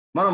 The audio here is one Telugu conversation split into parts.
మనం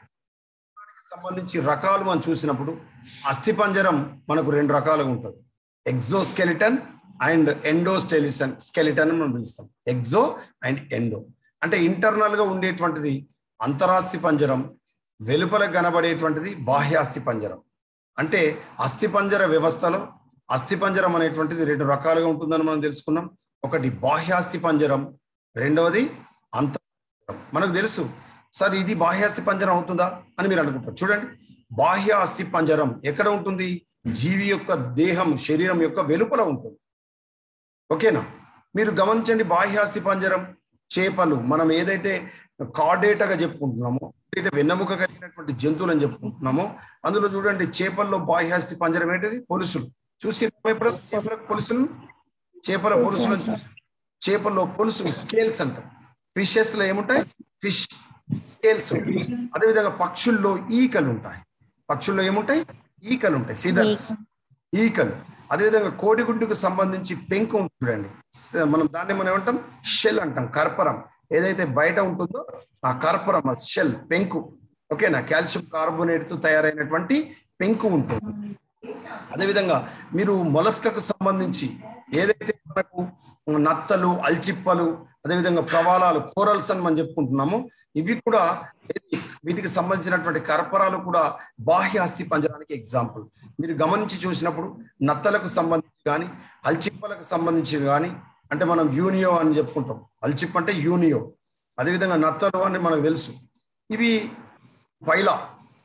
సంబంధించి రకాలు మనం చూసినప్పుడు అస్థిపంజరం మనకు రెండు రకాలుగా ఉంటుంది ఎగ్జోస్కెలిటన్ అండ్ ఎండోస్టెలిసన్ స్కెలిటన్ అని మనం పిలుస్తాం ఎగ్జో అండ్ ఎండో అంటే ఇంటర్నల్ గా ఉండేటువంటిది అంతరాస్థి పంజరం వెలుపల కనబడేటువంటిది బాహ్యాస్థి పంజరం అంటే అస్థిపంజర వ్యవస్థలో అస్థిపంజరం అనేటువంటిది రెండు రకాలుగా ఉంటుందని మనం తెలుసుకున్నాం ఒకటి బాహ్యాస్థి పంజరం రెండవది అంత మనకు తెలుసు సార్ ఇది బాహ్యాస్థి పంజరం అవుతుందా అని మీరు అనుకుంటారు చూడండి బాహ్య అస్థి పంజరం ఎక్కడ ఉంటుంది జీవి యొక్క దేహం శరీరం యొక్క వెలుపల ఉంటుంది ఓకేనా మీరు గమనించండి బాహ్యాస్థి పంజరం చేపలు మనం ఏదైతే కార్డేటగా చెప్పుకుంటున్నామో ఏదైతే వెన్నెముక కలిగినటువంటి జంతువులని చెప్పుకుంటున్నామో అందులో చూడండి చేపల్లో బాహ్యాస్థి పంజరం ఏంటిది పొలుసులు చూసి ఎప్పుడు చేపల పొలుసులు చేపల పొలుసులు చేపల్లో పొలుసులు స్కేల్స్ అంటారు ఫిషెస్ లో ఏముంటాయి ఫిష్ స్కేల్స్ అదేవిధంగా పక్షుల్లో ఈకలు ఉంటాయి పక్షుల్లో ఏముంటాయి ఈకలు ఉంటాయి ఫిదర్స్ ఈకలు అదేవిధంగా కోడిగుడ్డుకు సంబంధించి పెంకు ఉంటుంది చూడండి స- మనం దాన్ని మనం ఏమంటాం షెల్ అంటాం కర్పరం ఏదైతే బయట ఉంటుందో ఆ కర్పరం షెల్ పెంకు ఓకేనా కాల్షియం కార్బోనేట్ తో తయారైనటువంటి పెంకు ఉంటుంది అదేవిధంగా మీరు మొలస్కకు సంబంధించి ఏదైతే మనకు నత్తలు అల్చిప్పలు అదేవిధంగా ప్రవాలాలు కోరల్స్ అని మనం చెప్పుకుంటున్నామో ఇవి కూడా ఏది వీటికి సంబంధించినటువంటి కర్పరాలు కూడా బాహ్య అస్థి పంజరానికి ఎగ్జాంపుల్ మీరు గమనించి చూసినప్పుడు నత్తలకు సంబంధించి కానీ అల్చిప్పలకు సంబంధించి కానీ అంటే మనం యూనియో అని చెప్పుకుంటాం అల్చిప్ అంటే యూనియో అదేవిధంగా నత్తలు అని మనకు తెలుసు ఇవి పైలా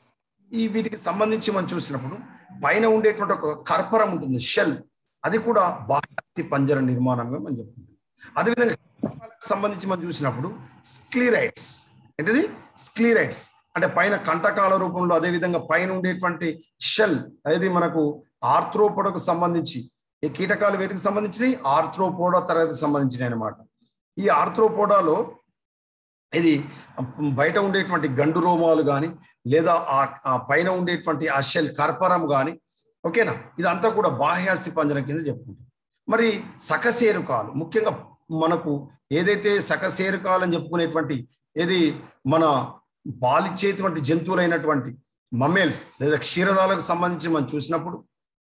ఈ వీటికి సంబంధించి మనం చూసినప్పుడు పైన ఉండేటువంటి ఒక కర్పరం ఉంటుంది షెల్ అది కూడా బాహ్యాస్థి పంజర నిర్మాణంగా మనం చెప్పుకుంటాం అదేవిధంగా కర్పరాలకు సంబంధించి మనం చూసినప్పుడు స్క్లీరైట్స్ ఏంటిది స్క్లీరైట్స్ అంటే పైన కంటకాల రూపంలో అదేవిధంగా పైన ఉండేటువంటి షెల్ అనేది మనకు ఆర్థ్రోపోడకు సంబంధించి ఈ కీటకాలు వేటికి సంబంధించినవి ఆర్థ్రోపోడా తరగతికి సంబంధించినవి అనమాట ఈ ఆర్థ్రోపోడాలో ఇది బయట ఉండేటువంటి గండు రోమాలు కానీ లేదా ఆ ఆ పైన ఉండేటువంటి ఆ షెల్ కర్పరం కానీ ఓకేనా ఇదంతా కూడా బాహ్యాస్థి పంజరం కింద చెప్పుకుంటాం మరి సకశేరుకాలు ముఖ్యంగా మనకు ఏదైతే సకశేరుకాలు అని చెప్పుకునేటువంటి ఏది మన పాలిచ్చేటువంటి జంతువులైనటువంటి మమ్మేల్స్ లేదా క్షీరదాలకు సంబంధించి మనం చూసినప్పుడు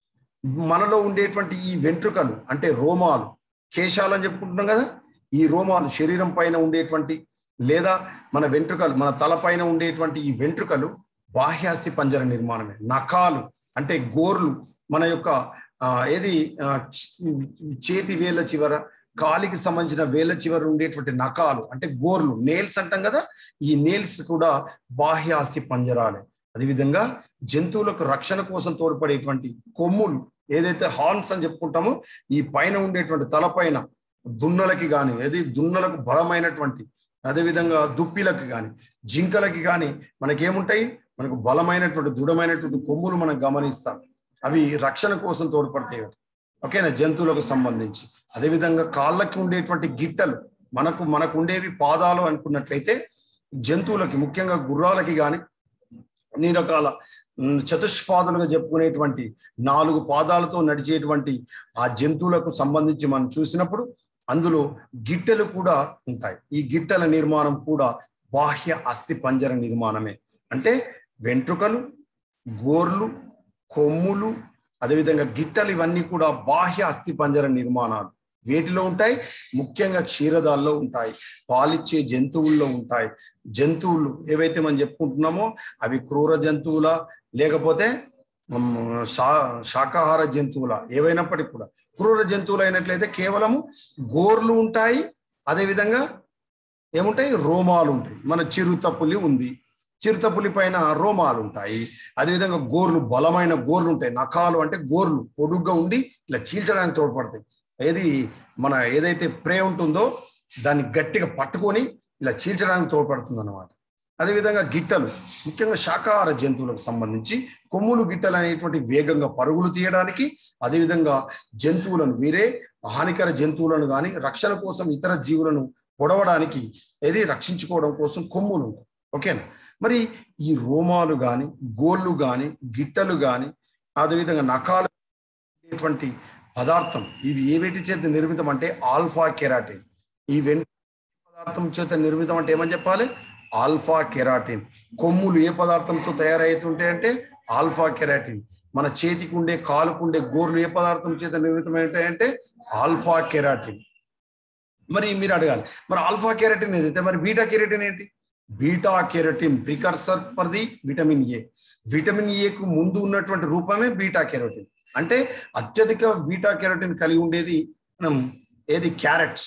మనలో ఉండేటువంటి ఈ వెంట్రుకలు అంటే రోమాలు కేశాలు అని చెప్పుకుంటున్నాం కదా ఈ రోమాలు శరీరం పైన ఉండేటువంటి లేదా మన వెంట్రుకలు మన తల పైన ఉండేటువంటి ఈ వెంట్రుకలు బాహ్యాస్థి పంజర నిర్మాణమే నఖాలు అంటే గోర్లు మన యొక్క ఆ, ఏది ఆ, చ- చేతి వేళ్ళ చివర కాలికి సంబంధించిన వేళ్ళ చివర ఉండేటువంటి నఖాలు అంటే గోర్లు నేల్స్ అంటాం కదా ఈ నేల్స్ కూడా బాహ్యాస్థి పంజరాలే అదేవిధంగా జంతువులకు రక్షణ కోసం తోడ్పడేటువంటి కొమ్ములు ఏదైతే హార్న్స్ అని చెప్పుకుంటామో ఈ పైన ఉండేటువంటి తలపైన దున్నలకి కానీ ఏది దున్నలకు బలమైనటువంటి అదేవిధంగా దుప్పిలకి కానీ జింకలకి కానీ మనకేముంటాయి మనకు బలమైనటువంటి దృఢమైనటువంటి కొమ్ములు మనం గమనిస్తాం అవి రక్షణ కోసం తోడ్పడతాయి ఓకేనా జంతువులకు సంబంధించి అదేవిధంగా కాళ్ళకి ఉండేటువంటి గిట్టలు మనకు మనకు ఉండేవి పాదాలు అనుకున్నట్లయితే జంతువులకి ముఖ్యంగా గుర్రాలకి కానీ అన్ని రకాల ఉమ్, చతుష్పాదులుగా చెప్పుకునేటువంటి నాలుగు పాదాలతో నడిచేటువంటి ఆ జంతువులకు సంబంధించి మనం చూసినప్పుడు అందులో గిట్టెలు కూడా ఉంటాయి ఈ గిట్టెల నిర్మాణం కూడా బాహ్య అస్థి పంజర నిర్మాణమే అంటే వెంట్రుకలు గోర్లు కొమ్ములు అదేవిధంగా గిట్టలు ఇవన్నీ కూడా బాహ్య అస్థి పంజర నిర్మాణాలు వేటిలో ఉంటాయి ముఖ్యంగా క్షీరదాల్లో ఉంటాయి పాలిచ్చే జంతువుల్లో ఉంటాయి జంతువులు ఏవైతే మనం చెప్పుకుంటున్నామో అవి క్రూర జంతువుల లేకపోతే ఉమ్, శా శాకాహార జంతువుల ఏవైనప్పటికీ కూడా క్రూర జంతువులు అయినట్లయితే కేవలము గోర్లు ఉంటాయి అదేవిధంగా ఏముంటాయి రోమాలు ఉంటాయి మన చిరుతపులి ఉంది చిరుతపులి పైన రోమాలు ఉంటాయి అదేవిధంగా గోర్లు బలమైన గోర్లు ఉంటాయి నఖాలు అంటే గోర్లు పొడుగ్గా ఉండి ఇలా చీల్చడానికి తోడ్పడతాయి ఏది మన ఏదైతే ప్రే ఉంటుందో దాన్ని గట్టిగా పట్టుకొని ఇలా చీల్చడానికి తోడ్పడుతుంది అనమాట అదేవిధంగా గిట్టలు ముఖ్యంగా శాకాహార జంతువులకు సంబంధించి కొమ్ములు గిట్టలు అనేటువంటి వేగంగా పరుగులు తీయడానికి అదేవిధంగా జంతువులను వేరే హానికర జంతువులను కానీ రక్షణ కోసం ఇతర జీవులను పొడవడానికి ఏది రక్షించుకోవడం కోసం కొమ్ములు ఉంటాయి ఓకేనా మరి ఈ రోమాలు కానీ గోళ్ళు కానీ గిట్టలు కానీ అదేవిధంగా నఖాలు అనేటువంటి పదార్థం ఇవి ఏ వేటి చేత నిర్మితం అంటే ఆల్ఫా కెరాటిన్ ఈ వెంట పదార్థం చేత నిర్మితం అంటే ఏమని చెప్పాలి ఆల్ఫా కెరాటిన్ కొమ్ములు ఏ పదార్థంతో తయారవుతుంటాయి అంటే ఆల్ఫా కెరాటిన్ మన చేతికి ఉండే కాలుకు ఉండే గోర్లు ఏ పదార్థం చేత నిర్మితమై ఉంటాయంటే ఆల్ఫా కెరాటిన్ మరి మీరు అడగాలి మరి ఆల్ఫా కెరటిన్ ఏదైతే మరి బీటా కెరటిన్ ఏంటి beta keratin precursor for the vitamin A vitamin ఏకు ముందు ఉన్నటువంటి రూపమే బీటా కెరటిన్ అంటే అత్యధిక బీటా కెరటిన్ కలిగి ఉండేది మనం ఏది క్యారెట్స్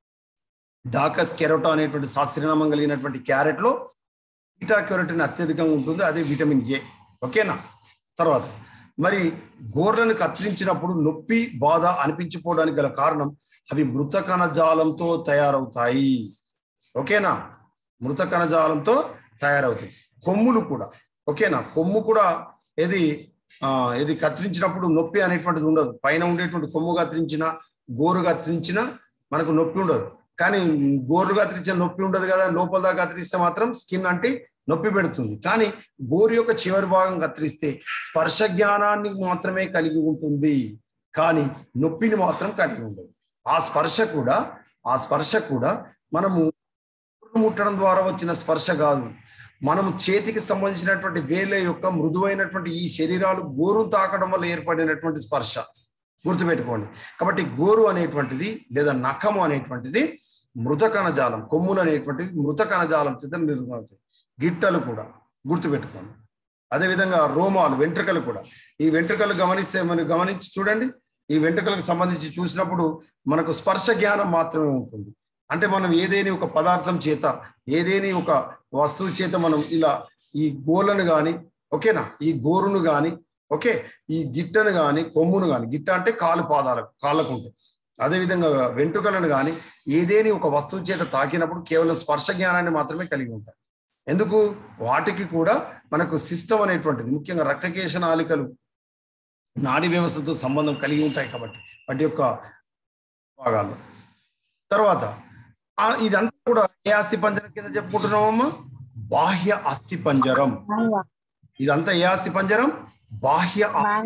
డాకస్ కెరోటా అనేటువంటి శాస్త్రీయనామం కలిగినటువంటి క్యారెట్ లో బీటా కెరటిన్ అత్యధికంగా ఉంటుంది అదే విటమిన్ ఏ ఓకేనా తర్వాత మరి గోర్లను కత్తిరించినప్పుడు నొప్పి బాధ అనిపించిపోవడానికి గల కారణం అవి మృత కణజాలంతో తయారవుతాయి ఓకేనా మృత కణజాలంతో తయారవుతాయి కొమ్ములు కూడా ఓకేనా కొమ్ము కూడా ఏది ఆ ఇది కత్తిరించినప్పుడు నొప్పి అనేటువంటిది ఉండదు పైన ఉండేటువంటి కొమ్ము కత్తిరించిన గోరు కత్తిరించిన మనకు నొప్పి ఉండదు కానీ గోరు కత్తిరించిన నొప్పి ఉండదు కదా లోపల దాకా కత్తిరిస్తే మాత్రం స్కిన్ అంటే నొప్పి పెడుతుంది కానీ గోరు యొక్క చివరి భాగం కత్తిరిస్తే స్పర్శ జ్ఞానాన్ని మాత్రమే కలిగి ఉంటుంది కానీ నొప్పిని మాత్రం కలిగి ఉండదు ఆ స్పర్శ కూడా ఆ స్పర్శ కూడా మనము ముట్టడం ద్వారా వచ్చిన స్పర్శ కాదు మనము చేతికి సంబంధించినటువంటి వేల యొక్క మృదువైనటువంటి ఈ శరీరాలు గోరు తాకడం వల్ల ఏర్పడినటువంటి స్పర్శ గుర్తుపెట్టుకోండి కాబట్టి గోరు అనేటువంటిది లేదా నఖము అనేటువంటిది మృత కణజాలం కొమ్ములు అనేటువంటిది మృత కణజాలం చేత నిర్మాణం గిట్టలు కూడా గుర్తుపెట్టుకోండి అదేవిధంగా రోమాలు వెంట్రుకలు కూడా ఈ వెంట్రుకలు గమనిస్తే మనం గమనించి చూడండి ఈ వెంట్రుకలకు సంబంధించి చూసినప్పుడు మనకు స్పర్శ జ్ఞానం మాత్రమే ఉంటుంది అంటే మనం ఏదేని ఒక పదార్థం చేత ఏదేని ఒక వస్తువు చేత మనం ఇలా ఈ గోలను కానీ ఓకేనా ఈ గోరును కానీ ఓకే ఈ గిట్టను కానీ కొమ్మును కానీ గిట్ట అంటే కాలు పాదాలకు కాళ్ళకు ఉంటాయి అదేవిధంగా వెంట్రుకలను కానీ ఏదేని ఒక వస్తువు చేత తాకినప్పుడు కేవలం స్పర్శ జ్ఞానాన్ని మాత్రమే కలిగి ఉంటాయి ఎందుకు వాటికి కూడా మనకు సిస్టమ్ అనేటువంటిది ముఖ్యంగా రక్తకేశ నాలికలు నాడి వ్యవస్థతో సంబంధం కలిగి ఉంటాయి కాబట్టి వాటి యొక్క భాగాల్లో తర్వాత ఆ ఇదంతా కూడా ఏ అస్థి పంజరం కింద చెప్పుకుంటున్నామమ్మా బాహ్య అస్థి పంజరం ఇదంతా ఏ అస్థి పంజరం బాహ్య ఆ-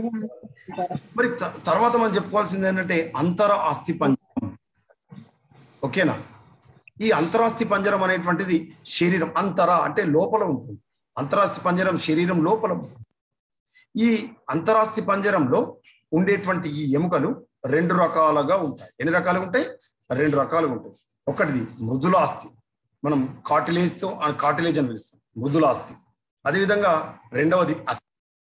మరి త- తర్వాత మనం చెప్పుకోవాల్సింది ఏంటంటే అంతర అస్థి పంజరం ఓకేనా ఈ అంతరాస్థి పంజరం అనేటువంటిది శరీరం అంతర అంటే లోపల ఉంటుంది అంతరాస్థి పంజరం శరీరం లోపల ఉంటుంది ఈ అంతరాస్థి పంజరంలో ఉండేటువంటి ఈ ఎముకలు రెండు రకాలుగా ఉంటాయి ఎన్ని రకాలుగా ఉంటాయి రెండు రకాలుగా ఉంటాయి ఒకటిది మృదులాస్థి మనం కాటిలేజ్తో కాటిలేజ్ అని పిలుస్తాం మృదులాస్థి అదేవిధంగా రెండవది అస్థి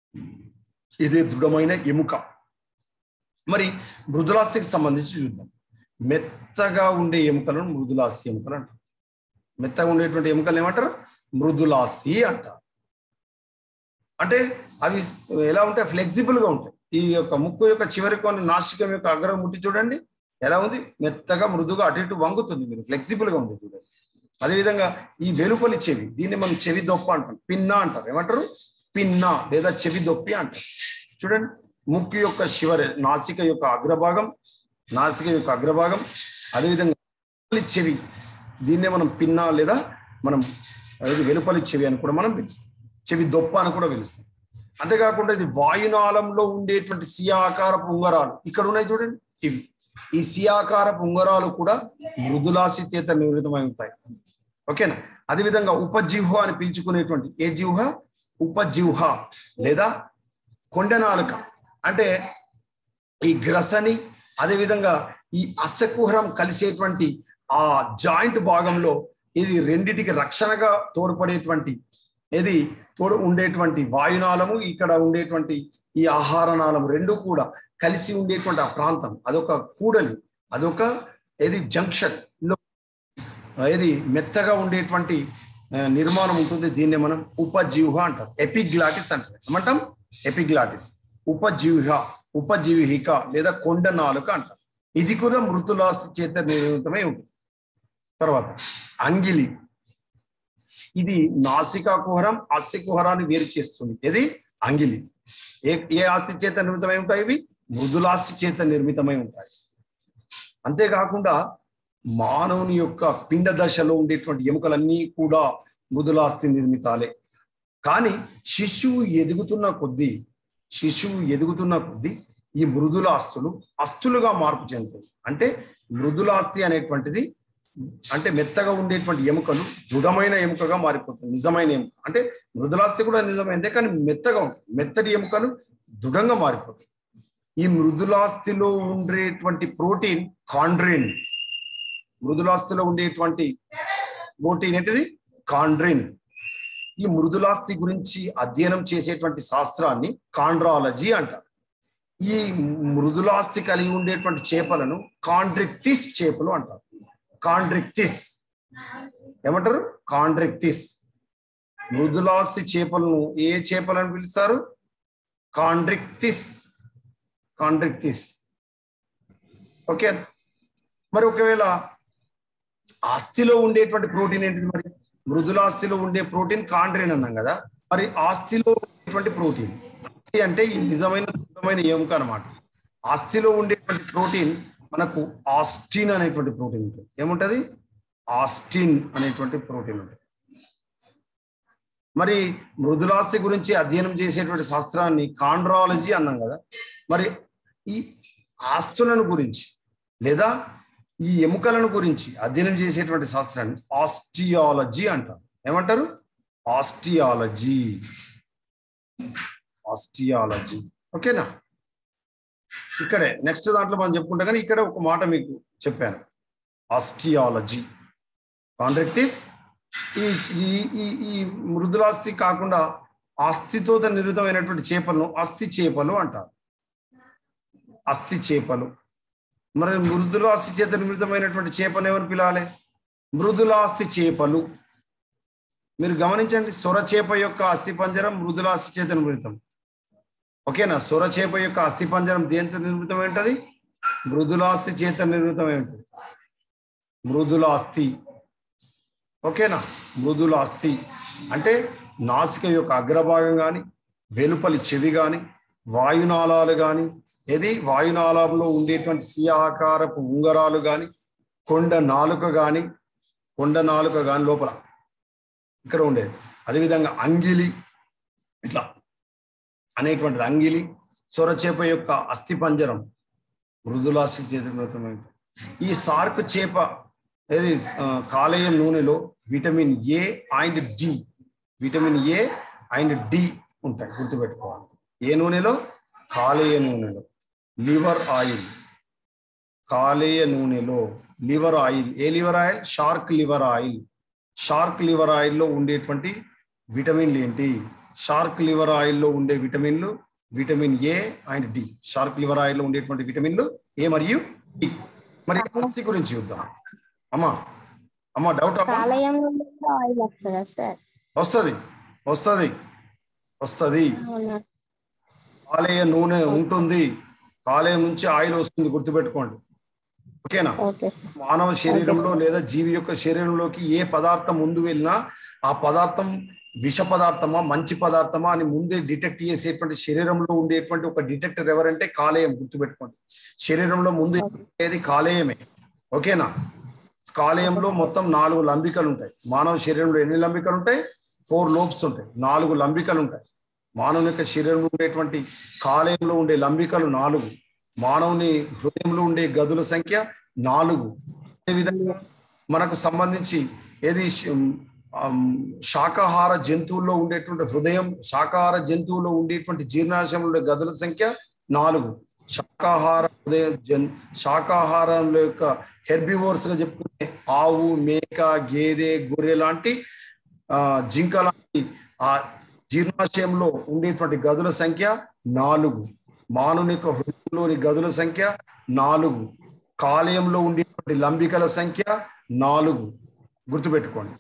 ఇదే దృఢమైన ఎముక మరి మృదులాస్థికి సంబంధించి చూద్దాం మెత్తగా ఉండే ఎముకలను మృదులాస్థి ఎముకలు అంటారు మెత్తగా ఉండేటువంటి ఎముకలు ఏమంటారు మృదులాస్థి అంటారు అంటే అవి ఎలా ఉంటాయి ఫ్లెక్సిబుల్ గా ఉంటాయి ఈ యొక్క ముక్కు యొక్క చివరి కొన్ని నాసికం యొక్క అగ్రం ముట్టి చూడండి ఎలా ఉంది మెత్తగా మృదుగా అటు ఇటు వంగుతుంది మీరు ఫ్లెక్సిబుల్ గా ఉంది చూడండి అదేవిధంగా ఈ వెలుపలి చెవి దీన్ని మనం చెవి దొప్ప అంటాం పిన్న అంటారు ఏమంటారు పిన్న లేదా చెవి దొప్పి అంటారు చూడండి ముక్కు యొక్క చివరి నాసిక యొక్క అగ్రభాగం నాసిక యొక్క అగ్రభాగం అదేవిధంగా వెలుపలి చెవి దీన్నే మనం పిన్న లేదా మనం అది వెలుపలి చెవి అని కూడా మనం పిలుస్తాం చెవి దొప్ప అని కూడా పిలుస్తాం అంతేకాకుండా ఇది వాయునాళంలో ఉండేటువంటి సియాకారపు ఉంగరాలు ఇక్కడ ఉన్నాయి చూడండి ఇవి ఈ సియాకారపు ఉంగరాలు కూడా మృదులాసి చేత నిర్మితమై ఉంటాయి ఓకేనా అదేవిధంగా ఉపజిహ్వ అని పిలుచుకునేటువంటి ఏ జిహ్వ ఉపజిహ్వ లేదా కొండనాలుక అంటే ఈ గ్రసని అదేవిధంగా ఈ అసకుహరం కలిసేటువంటి ఆ జాయింట్ భాగంలో ఇది రెండిటికి రక్షణగా తోడ్పడేటువంటి ఇది తోడు ఉండేటువంటి వాయునాళము ఇక్కడ ఉండేటువంటి ఈ ఆహార నాళము రెండు కూడా కలిసి ఉండేటువంటి ఆ ప్రాంతం అదొక కూడలి అదొక ఏది జంక్షన్ లో ఏది మెత్తగా ఉండేటువంటి ఆ, నిర్మాణం ఉంటుంది దీన్నే మనం ఉపజీవ అంటారు ఎపిగ్లాటిస్ అంటారు ఏమంటాం ఎపిగ్లాటిస్ ఉపజీవిహ ఉపజీవిహిక లేదా కొండ నాలుక అంటారు ఇది కూడా మృతులాస్తి చేత నిర్మితమై ఉంటుంది తర్వాత అంగిలి ఇది నాసికా కుహరం అస్య కుహరాన్ని వేరు చేస్తుంది ఇది అంగిలి ఏ ఏ ఆస్తి చేత నిర్మితమై ఉంటాయి ఇవి మృదులాస్తి చేత నిర్మితమై ఉంటాయి అంతేకాకుండా మానవుని యొక్క పిండ దశలో ఉండేటువంటి ఎముకలన్నీ కూడా మృదులాస్తి నిర్మితాలే కానీ శిశువు ఎదుగుతున్న కొద్దీ శిశువు ఎదుగుతున్న కొద్దీ ఈ మృదులాస్తులు అస్తులుగా మార్పు చెందుతాయి అంటే మృదులాస్తి అనేటువంటిది అంటే మెత్తగా ఉండేటువంటి ఎముకలు దృఢమైన ఎముకగా మారిపోతుంది నిజమైన ఎముక అంటే మృదులాస్థి కూడా నిజమైందే కానీ మెత్తగా ఉంటుంది మెత్తటి ఎముకలు దృఢంగా మారిపోతాయి ఈ మృదులాస్థిలో ఉండేటువంటి ప్రోటీన్ కాండ్రిన్ మృదులాస్థిలో ఉండేటువంటి ప్రోటీన్ ఏంటిది కాండ్రిన్ ఈ మృదులాస్థి గురించి అధ్యయనం చేసేటువంటి శాస్త్రాన్ని కాండ్రాలజీ అంటారు ఈ మృదులాస్థి కలిగి ఉండేటువంటి చేపలను కాండ్రిక్తిస్ చేపలు అంటారు కాండ్రిక్తిస్ ఏమంటారు కాండ్రిక్తిస్ మృదులాస్థి చేపలను ఏ చేపలను పిలుస్తారు కాండ్రిక్తిస్ కాండ్రిక్తిస్ ఓకే మరి ఒకవేళ ఆస్తిలో ఉండేటువంటి ప్రోటీన్ ఏంటిది మరి మృదులాస్థిలో ఉండే ప్రోటీన్ కాండ్రిన్ అన్నాం కదా మరి ఆస్తిలో ఉండేటువంటి ప్రోటీన్ ఆస్తి అంటే ఈ నిజమైన దృఢమైన ఎముక అనమాట ఆస్తిలో ఉండేటువంటి ప్రోటీన్ మనకు ఆస్టిన్ అనేటువంటి ప్రోటీన్ ఉంటుంది ఏముంటది ఆస్టిన్ అనేటువంటి ప్రోటీన్ ఉంటుంది మరి మృదులాస్తి గురించి అధ్యయనం చేసేటువంటి శాస్త్రాన్ని కాండ్రాలజీ అన్నాం కదా మరి ఈ ఆస్తులను గురించి లేదా ఈ ఎముకలను గురించి అధ్యయనం చేసేటువంటి శాస్త్రాన్ని ఆస్టియాలజీ అంటారు ఏమంటారు ఆస్టియాలజీ ఆస్టియాలజీ ఓకేనా ఇక్కడే నెక్స్ట్ దాంట్లో మనం చెప్పుకుంటాం కానీ ఇక్కడ ఒక మాట మీకు చెప్పాను ఆస్టియాలజీ కాంట్రాక్టిస్ ఈ ఈ ఈ ఈ మృదులాస్తి కాకుండా అస్థితో నిర్మితమైనటువంటి చేపలను అస్థి చేపలు అంటారు అస్థి చేపలు మరి మృదులాస్తి చేత నిర్మితమైనటువంటి చేపను ఎవరు పిలాలి మృదులాస్తి చేపలు మీరు గమనించండి సొర చేప యొక్క అస్థి పంజరం మృదులాస్తి చేత నిర్మితం ఓకేనా సొర చేప యొక్క అస్థి పంజరం దేంతో నిర్మితమై ఉంటుంది మృదులాస్తి చేత నిర్మితమై ఉంటుంది మృదులాస్తి ఓకేనా మృదులాస్తి అంటే నాసిక యొక్క అగ్రభాగం కానీ వెలుపలి చెవి కానీ వాయునాళాలు కానీ ఏది వాయునాళంలో ఉండేటువంటి సి ఆకారపు ఉంగరాలు కానీ కొండ నాలుక కానీ కొండ నాలుక కానీ లోపల ఇక్కడ ఉండేది అదేవిధంగా అంగిలి ఇట్లా అనేటువంటిది అంగిలి సొరచేప యొక్క అస్థి పంజరం మృదులాస్తి చేతమైంది ఈ సార్క్ చేప ఏది ఆ, కాలేయం నూనెలో vitamin A and D vitamin A and D ఉంటాయి గుర్తుపెట్టుకోవాలి ఏ నూనెలో కాలేయ నూనెలో లివర్ ఆయిల్ కాలేయ నూనెలో లివర్ ఆయిల్ ఏ liver oil shark liver oil shark liver ఆయిల్లో ఉండేటువంటి విటమిన్లు ఏంటి షార్క్ లివర్ ఆయిల్లో ఉండే విటమిన్లు vitamin A and D shark liver ఆయిల్లో ఉండేటువంటి విటమిన్లు ఏ మరియు డి మరి అస్థి గురించి చూద్దాం అమ్మా అమ్మా డౌట్ అమ్మా కాలేయం నుండి కూడా ఆయిల్ వస్తుందా సార్ వస్తుంది వస్తుంది వస్తుంది అవునా కాలేయ నూనె ఉంటుంది కాలేయం నుంచి ఆయిల్ వస్తుంది గుర్తుపెట్టుకోండి ఓకేనా ఓకే సార్ మానవ శరీరంలో లేదా జీవి యొక్క శరీరంలోకి ఏ పదార్థం ముందు వెళ్ళినా ఆ పదార్థం విష పదార్థమా మంచి పదార్థమా అని ముందే డిటెక్ట్ చేసేటువంటి శరీరంలో ఉండేటువంటి ఒక డిటెక్టర్ ఎవరంటే కాలేయం గుర్తుపెట్టుకోండి శరీరంలో ముందు ఏది కాలేయమే ఓకేనా కాలేయంలో మొత్తం నాలుగు లంబికలు ఉంటాయి మానవ శరీరంలో ఎన్ని లంబికలు ఉంటాయి ఫోర్ లోబ్స్ ఉంటాయి నాలుగు లంబికలు ఉంటాయి మానవుని యొక్క శరీరంలో ఉండేటువంటి కాలేయంలో ఉండే లంబికలు నాలుగు మానవుని హృదయంలో ఉండే గదుల సంఖ్య నాలుగు అదేవిధంగా మనకు సంబంధించి ఏది శ- ఆమ్, శాకాహార జంతువుల్లో ఉండేటువంటి హృదయం శాకాహార జంతువులో ఉండేటువంటి జీర్ణాశయంలో ఉండే గదుల సంఖ్య నాలుగు శాకాహార హృదయం జన్ శాకాహారంలో యొక్క హెర్బివోర్స్ గా చెప్పుకునే ఆవు మేక గేదె గొర్రె లాంటి ఆ, జింక లాంటి ఆ జీర్ణాశయంలో ఉండేటువంటి గదుల సంఖ్య నాలుగు మానవుని యొక్క హృదయంలోని గదుల సంఖ్య నాలుగు కాలేయంలో ఉండేటువంటి లంబికల సంఖ్య నాలుగు గుర్తుపెట్టుకోండి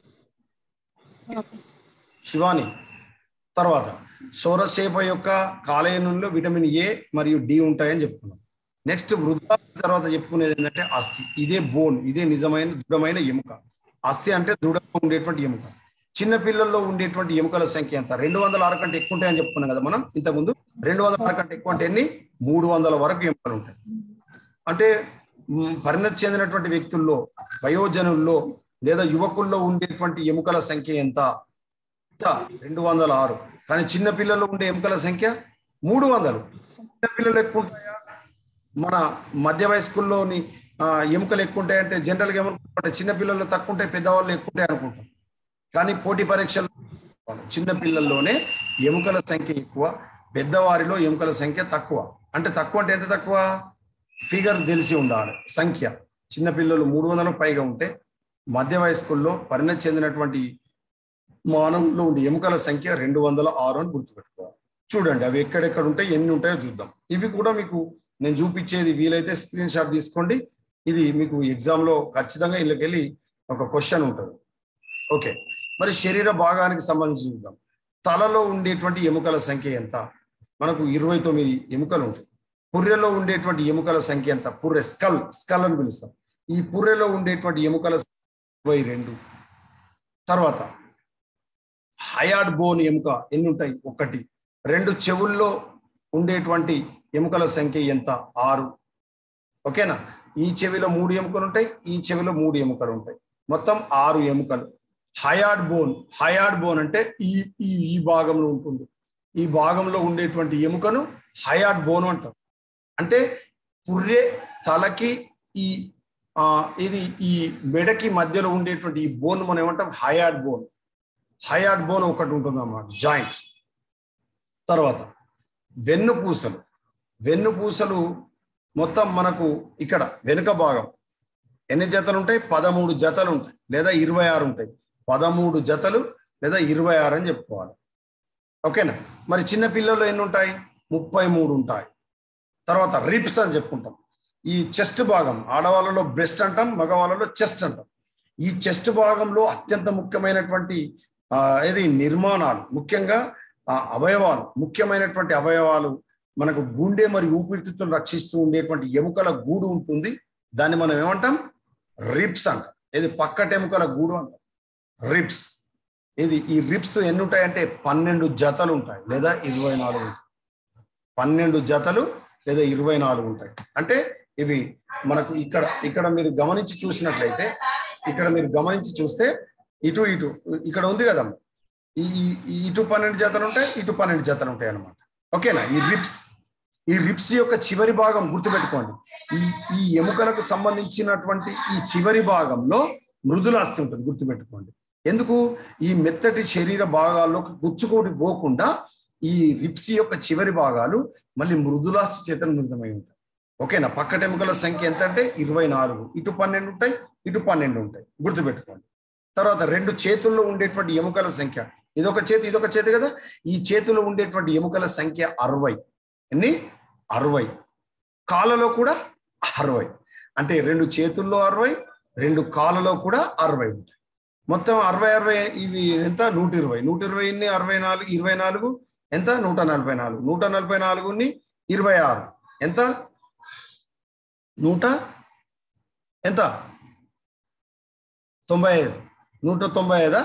ఓకే సార్ శివాని తర్వాత సౌరసేప యొక్క కాలేయంలో విటమిన్ ఏ మరియు డి ఉంటాయని చెప్పుకున్నాం నెక్స్ట్ వృద్ధా తర్వాత చెప్పుకునేది ఏంటంటే అస్థి ఇదే బోన్ ఇదే నిజమైన దృఢమైన ఎముక అస్థి అంటే దృఢంగా ఉండేటువంటి ఎముక చిన్న పిల్లల్లో ఉండేటువంటి ఎముకల సంఖ్య ఎంత రెండు వందల ఆరు కంటే ఎక్కువ ఉంటాయని చెప్పుకున్నాం కదా మనం ఇంతకుముందు రెండు వందల ఆరు కంటే ఎక్కువ అంటే ఎన్ని మూడు వందల వరకు ఎముకలు ఉంటాయి అంటే మ్, పరిణతి చెందినటువంటి వ్యక్తుల్లో వయోజనుల్లో లేదా యువకుల్లో ఉండేటువంటి ఎముకల సంఖ్య ఎంత ఎంత? రెండు వందల ఆరు కానీ చిన్న పిల్లల్లో ఉండే ఎముకల సంఖ్య మూడు వందలు చిన్న పిల్లలు ఎక్కువ ఉంటాయా మన మధ్య వయస్కుల్లోని ఆ, ఎముకలు ఎక్కువ ఉంటాయి అంటే జనరల్గా ఏమనుకుంటారు చిన్న పిల్లలు తక్కువ ఉంటాయి పెద్దవాళ్ళు ఎక్కువ ఉంటాయి అనుకుంటాం కానీ పోటీ పరీక్షలు చిన్న పిల్లల్లోనే ఎముకల సంఖ్య ఎక్కువ పెద్దవారిలో ఎముకల సంఖ్య తక్కువ అంటే తక్కువ అంటే ఎంత తక్కువ ఫిగర్ తెలిసి ఉండాలి సంఖ్య చిన్న పిల్లలు మూడు వందలకు పైగా ఉంటే మధ్య వయస్కుల్లో పరిణతి చెందినటువంటి మానవుల్లో ఉండే ఎముకల సంఖ్య రెండు వందల ఆరు అని గుర్తుపెట్టుకోవాలి చూడండి అవి ఎక్కడెక్కడ ఉంటాయి ఎన్ని ఉంటాయో చూద్దాం ఇవి కూడా మీకు నేను చూపించేది వీలైతే స్క్రీన్ షాట్ తీసుకోండి ఇది మీకు ఎగ్జామ్ లో ఖచ్చితంగా ఇళ్ళకెళ్ళి ఒక క్వశ్చన్ ఉంటుంది ఓకే మరి శరీర భాగానికి సంబంధించి చూద్దాం తలలో ఉండేటువంటి ఎముకల సంఖ్య ఎంత మనకు ఇరవై తొమ్మిది ఎముకలు ఉంటాయి పుర్రెలో ఉండేటువంటి ఎముకల సంఖ్య ఎంత పుర్రె స్కల్ స్కల్ అని పిలుస్తాం ఈ పుర్రెలో ఉండేటువంటి ఎముకల సంఖ్య ఇరవై రెండు తర్వాత హయాడ్ బోన్ ఎముక ఎన్ని ఉంటాయి ఒకటి రెండు చెవుల్లో ఉండేటువంటి ఎముకల సంఖ్య ఎంత ఆరు ఓకేనా ఈ చెవిలో మూడు ఎముకలు ఉంటాయి ఈ చెవిలో మూడు ఎముకలు ఉంటాయి మొత్తం ఆరు ఎముకలు హయాడ్ బోన్ హయాడ్ బోన్ అంటే ఈ ఈ ఈ భాగంలో ఉంటుంది ఈ భాగంలో ఉండేటువంటి ఎముకను హయాడ్ బోన్ అంటారు అంటే పుర్రె తలకి ఈ ఆ, ఇది ఈ మెడకి మధ్యలో ఉండేటువంటి ఈ బోన్ మనం ఏమంటాం హయాడ్ బోన్ హయాడ్ బోన్ ఒకటి ఉంటుంది అన్నమాట జాయింట్ తర్వాత వెన్నుపూసలు వెన్నుపూసలు మొత్తం మనకు ఇక్కడ వెనుక భాగం ఎన్ని జతలు ఉంటాయి పదమూడు జతలు ఉంటాయి లేదా ఇరవై ఆరు ఉంటాయి పదమూడు జతలు లేదా ఇరవై ఆరు అని చెప్పుకోవాలి ఓకేనా మరి చిన్న పిల్లలు ఎన్ని ఉంటాయి ముప్పై మూడు ఉంటాయి తర్వాత రిప్స్ అని చెప్పుకుంటాం ఈ చెస్ట్ భాగం ఆడవాళ్ళలో బ్రెస్ట్ అంటాం మగవాళ్ళలో చెస్ట్ అంటాం ఈ చెస్ట్ భాగంలో అత్యంత ముఖ్యమైనటువంటి ఆ, ఇది నిర్మాణాలు ముఖ్యంగా ఆ అవయవాలు ముఖ్యమైనటువంటి అవయవాలు మనకు గుండె మరియు ఊపిరితిత్తులు రక్షిస్తూ ఉండేటువంటి ఎముకల గూడు ఉంటుంది దాన్ని మనం ఏమంటాం రిప్స్ అంటాం ఇది పక్కట ఎముకల గూడు అంటాం రిప్స్ ఇది ఈ రిప్స్ ఎన్ని ఉంటాయంటే పన్నెండు జతలు ఉంటాయి లేదా ఇరవై నాలుగు ఉంటాయి పన్నెండు జతలు లేదా ఇరవై నాలుగు ఉంటాయి అంటే ఇవి మనకు ఇక్కడ ఇక్కడ మీరు గమనించి చూసినట్లయితే ఇక్కడ మీరు గమనించి చూస్తే ఇటు ఇటు ఇక్కడ ఉంది కదా ఈ ఈ- ఈ ఇటు పన్నెండు జతలు ఉంటాయి ఇటు పన్నెండు జతలు ఉంటాయి అన్నమాట ఓకేనా ఈ రిప్స్ ఈ రిప్స్ యొక్క చివరి భాగం గుర్తుపెట్టుకోండి ఈ ఈ ఎముకలకు సంబంధించినటువంటి ఈ చివరి భాగంలో మృదులాస్తి ఉంటుంది గుర్తుపెట్టుకోండి ఎందుకు ఈ మెత్తటి శరీర భాగాల్లోకి గుచ్చుకోటి పోకుండా ఈ రిప్స్ యొక్క చివరి భాగాలు మళ్ళీ మృదులాస్తి చేత నిర్మితమై ఉంటాయి ఓకేనా పక్కట ఎముకల సంఖ్య ఎంత అంటే ఇరవై నాలుగు ఇటు పన్నెండు ఉంటాయి ఇటు పన్నెండు ఉంటాయి గుర్తుపెట్టుకోండి తర్వాత రెండు చేతుల్లో ఉండేటువంటి ఎముకల సంఖ్య ఇదొక చేతి ఇదొక చేతి కదా ఈ చేతిలో ఉండేటువంటి ఎముకల సంఖ్య అరవై ఎన్ని అరవై కాళ్ళలో కూడా అరవై అంటే రెండు చేతుల్లో అరవై రెండు కాళ్ళలో కూడా అరవై ఉంటాయి మొత్తం అరవై అరవై ఇవి ఎంత నూట ఇరవై నూట ఇరవై ఇన్ని అరవై నాలుగు ఇరవై నాలుగు ఎంత నూట నలభై నాలుగు నూట నలభై నాలుగుని ఇరవై ఆరు ఎంత నూట ఎంత తొంభై ఐదు నూట తొంభై ఐదా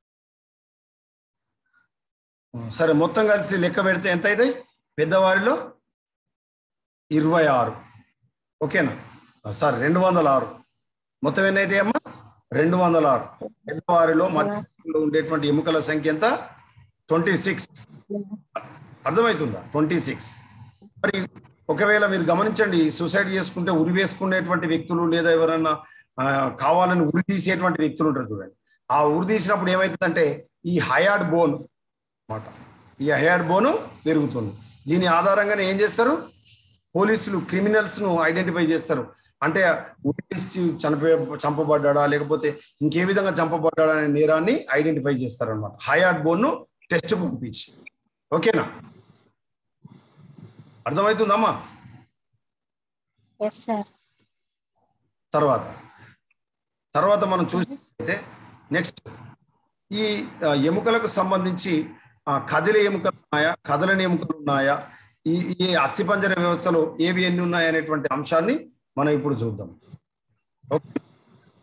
సరే మొత్తం కలిసి లెక్క పెడితే ఎంత అవుతాయి పెద్దవారిలో ఇరవై ఆరు ఓకేనా సారీ రెండు వందల ఆరు మొత్తం ఎన్ని అయితే అమ్మా రెండు వందల ఆరు పెద్దవారిలో మధ్యలో ఉండేటువంటి ఎముకల సంఖ్య ఎంత ట్వంటీ సిక్స్ అర్థమవుతుందా ట్వంటీ సిక్స్ మరి ఒకవేళ మీరు గమనించండి సూసైడ్ చేసుకుంటే ఉరి వేసుకునేటువంటి వ్యక్తులు లేదా ఎవరన్నా ఆ, కావాలని ఉరి తీసేటువంటి వ్యక్తులు ఉంటారు చూడండి ఆ ఉరి తీసినప్పుడు ఏమవుతుందంటే ఈ హయాడ్ బోన్ అన్నమాట ఈ హయాడ్ బోను పెరుగుతుంది దీని ఆధారంగానే ఏం చేస్తారు పోలీసులు క్రిమినల్స్ ను ఐడెంటిఫై చేస్తారు అంటే ఉరి తీసి చనిపోయే చంపబడ్డా లేకపోతే ఇంకే విధంగా చంపబడ్డా అనే నేరాన్ని ఐడెంటిఫై చేస్తారు అనమాట హయాడ్ బోన్ ను టెస్ట్ పంపించి ఓకేనా అర్థమవుతుందమ్మా ఎస్ సార్ తర్వాత తర్వాత మనం చూసినట్లయితే నెక్స్ట్ ఈ ఆ, ఎముకలకు సంబంధించి ఆ, కదిలే ఎముకలు ఉన్నాయా కదలని ఎముకలు ఉన్నాయా ఈ ఈ అస్థిపంజర వ్యవస్థలో ఏవి ఎన్ని ఉన్నాయనేటువంటి అంశాన్ని మనం ఇప్పుడు చూద్దాం ఓకే